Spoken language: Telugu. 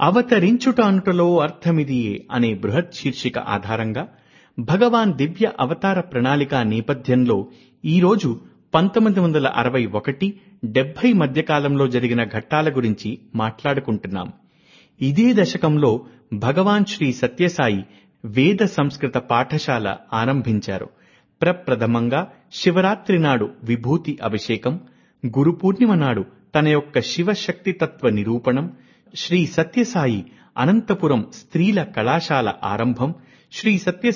అవతరించుట అనుటలో అర్థమిదియే అనే బృహత్ శీర్షిక ఆధారంగా భగవాన్ దివ్య అవతార ప్రణాళిక నేపథ్యంలో ఈరోజు పంతొమ్మిది వందల అరవై ఒకటి డెబ్బై మధ్యకాలంలో జరిగిన ఘట్టాల గురించి మాట్లాడుకుంటున్నాం ఇదే దశకంలో భగవాన్ శ్రీ సత్యసాయి వేద సంస్కృత పాఠశాల ఆరంభించారు ప్రప్రథమంగా శివరాత్రి నాడు విభూతి అభిషేకం గురు పూర్ణిమ నాడు తన యొక్క శివశక్తి తత్వ నిరూపణం శ్రీ సత్యసాయి అనంతపురం స్త్రీల కళాశాల ఆరంభం శ్రీ సత్య